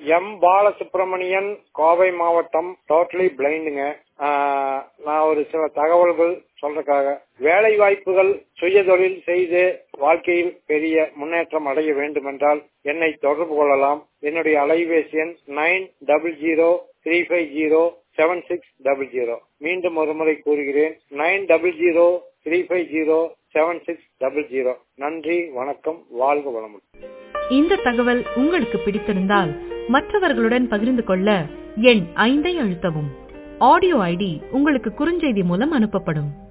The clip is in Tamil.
எம் பாலசுப்ரமணியன் கோவை மாவட்டம் டோட்டலி பிளைண்டுங்க நான் ஒரு சில தகவல்கள் சொல்றதுக்காக வேலை வாய்ப்புகள் சுய தொழில் செய்து வாழ்க்கையில் பெரிய முன்னேற்றம் அடைய வேண்டும் என்றால் என்னை தொடர்பு கொள்ளலாம் என்னுடைய அலைபேசி எண் nine double zero three five zero seven six double zero மீண்டும் ஒரு முறை கூறுகிறேன் nine double zero three five zero seven six double zero நன்றி வணக்கம் வாழ்க வளமுடன் இந்த தகவல் உங்களுக்கு பிடித்திருந்தால் மற்றவர்களுடன் பகிர்ந்து கொள்ள எண் ஐந்தை அழுத்தவும் ஆடியோ ஐடி உங்களுக்கு குறுஞ்செய்தி மூலம் அனுப்பப்படும்